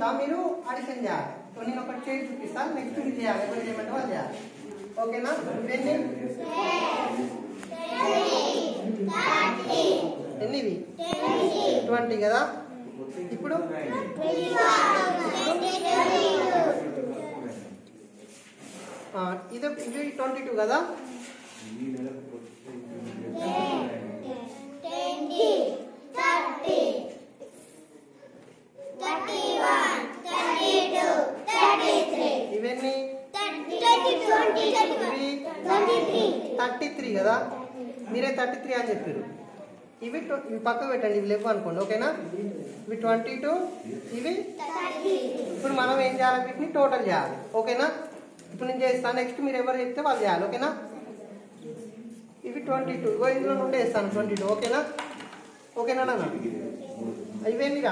మీరు అడిషన్ చేయాలి సో నేను ఒకటి చేసి చూపిస్తాను నెక్స్ట్ మీరు చేయాలి ఎవరు చేయమంటే వాళ్ళు చేయాలి ఓకేనా ఇవన్నీ ఎన్నివి ట్వంటీ కదా ఇప్పుడు ఆ, ఇది ఇది ట్వంటీ టూ కదా ఇవన్నీ థర్టీ త్రీ కదా మీరే థర్టీ త్రీ అని చెప్పారు ఇవి ట్వ- ఇవి పక్క పెట్టండి ఇవి లేవు అనుకోండి ఓకేనా ఇవి ట్వంటీ టూ ఇవి ఇప్పుడు మనం ఏం చేయాలి వీటిని టోటల్ చేయాలి ఓకేనా ఇప్పుడు నేను చేస్తాను నెక్స్ట్ మీరు ఎవరు చెప్తే వాళ్ళు చేయాలి ఓకేనా ఇవి ట్వంటీ టూ ఇగో ఇందులో నుండి వేస్తాను ట్వంటీ టూ ఓకేనా ఓకేనా నాన్న ఇవేంటిగా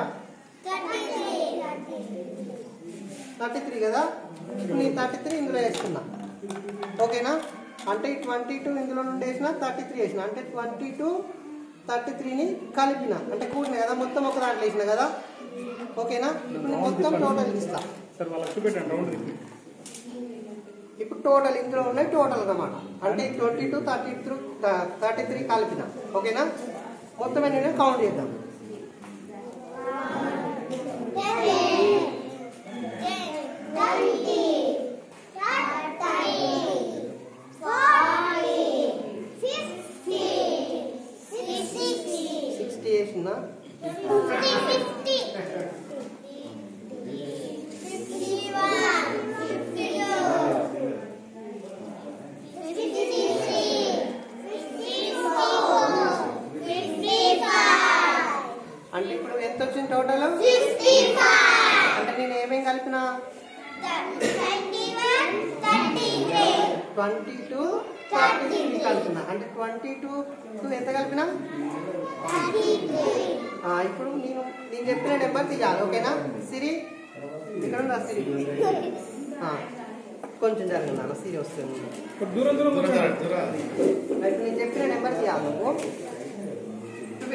థర్టీ త్రీ కదా ఇప్పుడు నేను థర్టీ త్రీ ఇందులో వేస్తున్నా ఓకేనా అంటే ట్వంటీ టూ ఇందులో నుండి వేసిన థర్టీ త్రీ వేసిన అంటే ట్వంటీ టూ థర్టీ త్రీని కలిపిన అంటే కూడిన కదా మొత్తం ఒక దాంట్లో వేసిన కదా ఓకేనా ఇప్పుడు నేను మొత్తం టోటల్ ఇస్తా సార్ వాళ్ళకి చూపెట్టండి రౌండ్ తిప్పి ఇప్పుడు టోటల్ ఇందులో ఉన్నాయి టోటల్ అన్నమాట అంటే twenty two thirty three thirty three కలిపిన ఓకేనా మొత్తం ఎన్ని కౌంట్ చేద్దాం సిక్స్టీ వేసిన అంటే ఇప్పుడు ఎంత వచ్చింది టోటల్ అంటే నేను ఏమేం కలిపిన ట్వంటీ టూ థర్టీ త్రీ కలిపిన అంటే ట్వంటీ టూ టూ ఎంత కలిపిన ఆ, ఇప్పుడు నేను నేను చెప్పిన నెంబర్ తీయాలి ఓకేనా సిరి ఇక్కడ ఉందా సిరి ఆ, కొంచెం జరగదు నాన్న సిరి వస్తుంది దూరం దూరం కూర్చోండి ఇప్పుడు నేను చెప్పిన నెంబర్ తీయాలి నువ్వు